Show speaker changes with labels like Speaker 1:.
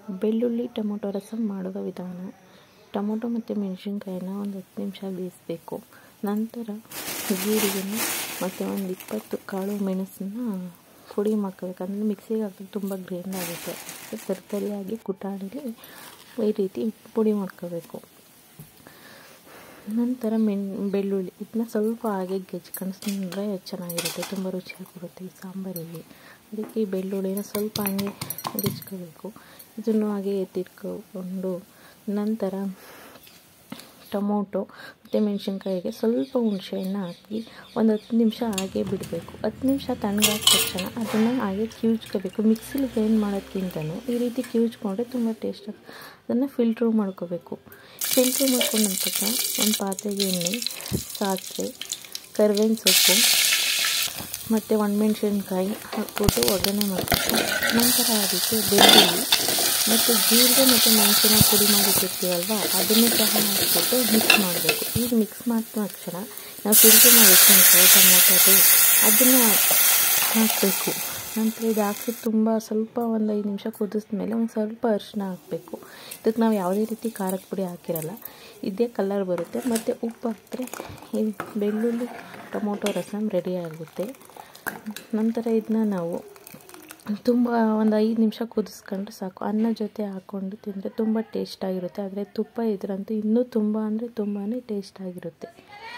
Speaker 1: ಬೆಳ್ಳುಳ್ಳಿ ಟೊಮೊಟೊ ರಸಂ ಮಾಡುವ ವಿಧಾನ ಟೊಮೊಟೊ ಮತ್ತು ಮೆಣಸಿನ್ಕಾಯಿನ ಒಂದು ಹತ್ತು ನಿಮಿಷ ಬೇಯಿಸಬೇಕು ನಂತರ ಜೀರಿಗೆನ ಮತ್ತು ಒಂದು ಇಪ್ಪತ್ತು ಕಾಳು ಮೆಣಸನ್ನ ಪುಡಿ ಮಾಡ್ಕೋಬೇಕು ಅಂದರೆ ಮಿಕ್ಸಿಗೆ ಹಾಕಿದ್ರೆ ತುಂಬ ಗ್ರೈಂಡ್ ಆಗುತ್ತೆ ತರ್ತರಿಯಾಗಿ ಕುಟಾಣಿಲಿ ಈ ರೀತಿ ಪುಡಿ ಮಾಡ್ಕೋಬೇಕು ನಂತರ ಮೆಣ್ ಬೆಳ್ಳುಳ್ಳಿ ಇದನ್ನ ಸ್ವಲ್ಪ ಹಾಗೆ ಗೆಜ್ಕೊಂಡ್ರೆ ಚೆನ್ನಾಗಿರುತ್ತೆ ತುಂಬ ರುಚಿಯಾಗಿ ಬರುತ್ತೆ ಈ ಸಾಂಬಾರಿಗೆ ಅದಕ್ಕೆ ಈ ಬೆಳ್ಳುಳ್ಳಿನ ಸ್ವಲ್ಪ ಹಂಗೆ ಗೆಜ್ಕೋಬೇಕು ಇದನ್ನು ಹಾಗೆ ಎತ್ತಿಟ್ಕೊಂಡು ನಂತರ ಟೊಮೊಟೊ ಮತ್ತು ಮೆಣಸಿನ್ಕಾಯಿಗೆ ಸ್ವಲ್ಪ ಹುಣಸೆಹಣ್ಣು ಹಾಕಿ ಒಂದು ಹತ್ತು ನಿಮಿಷ ಹಾಗೆ ಬಿಡಬೇಕು ಹತ್ತು ನಿಮಿಷ ತಣ್ಣಗಾದ ತಕ್ಷಣ ಅದನ್ನು ಹಾಗೆ ಕಿವುಚ್ಕೋಬೇಕು ಮಿಕ್ಸಿಲಿ ಗ್ರೈಂಡ್ ಮಾಡೋದ್ಕಿಂತನೂ ಈ ರೀತಿ ಕಿವುಚ್ಕೊಂಡ್ರೆ ತುಂಬ ಟೇಸ್ಟ್ ಅದನ್ನು ಫಿಲ್ಟ್ರು ಮಾಡ್ಕೋಬೇಕು ಫಿಲ್ಟ್ರು ಮಾಡ್ಕೊಂಡ ತಕ್ಷಣ ಒಂದು ಪಾತ್ರೆಗೆ ಎಣ್ಣೆ ಸಾಸಿವೆ ಕರಿಬೇವಿನ ಸೊಪ್ಪು ಮತ್ತು ಒಣಮೆಣ್ಸಿನ್ಕಾಯಿ ಹಾಕ್ಬಿಟ್ಟು ಒಗ್ಗರಣೆ ಮಾಡಬೇಕು ನಂತರ ಅದಕ್ಕೆ ಬೆಳ್ಳುಳ್ಳಿ ಮತ್ತು ಜೀರಿಗೆ ಮತ್ತು ಮೆಣಸಿನ ಪುಡಿ ಮಾಡಿಟ್ಟಿರ್ತೀವಲ್ವ ಅದನ್ನು ಸಹ ಹಾಕ್ಬಿಟ್ಟು ಮಿಕ್ಸ್ ಮಾಡಬೇಕು ಈಗ ಮಿಕ್ಸ್ ಮಾಡಿದ ತಕ್ಷಣ ನಾವು ಫಿಲ್ಟ್ರ್ ಮಾಡಿ ಇಟ್ಕೊಂಡ್ರೆ ಟೊಮೊಟೊದು ಅದನ್ನು ಹಾಕಬೇಕು ನಂತರ ಇದು ಹಾಕಿ ತುಂಬ ಸ್ವಲ್ಪ ಒಂದು ಐದು ನಿಮಿಷ ಕುದಿಸ್ಮೇಲೆ ಒಂದು ಸ್ವಲ್ಪ ಅರಿಶಿನ ಹಾಕಬೇಕು ಇದಕ್ಕೆ ನಾವು ಯಾವುದೇ ರೀತಿ ಖಾರದ ಪುಡಿ ಹಾಕಿರಲ್ಲ ಇದೇ ಕಲರ್ ಬರುತ್ತೆ ಮತ್ತು ಉಪ್ಪು ಹಾಕಿದ್ರೆ ಈ ಬೆಳ್ಳುಳ್ಳಿ ಟೊಮೊಟೊ ರಸಮ್ ರೆಡಿ ಆಗುತ್ತೆ ನಂತರ ಇದನ್ನ ನಾವು ತುಂಬ ಒಂದು ಐದು ನಿಮಿಷ ಕುದಿಸ್ಕೊಂಡ್ರೆ ಸಾಕು ಅನ್ನ ಜೊತೆ ಹಾಕ್ಕೊಂಡು ತಿಂದರೆ ತುಂಬ ಟೇಸ್ಟಾಗಿರುತ್ತೆ ಆದರೆ ತುಪ್ಪ ಇದ್ರಂತೂ ಇನ್ನೂ ತುಂಬ ಅಂದರೆ ತುಂಬಾ ಟೇಸ್ಟಾಗಿರುತ್ತೆ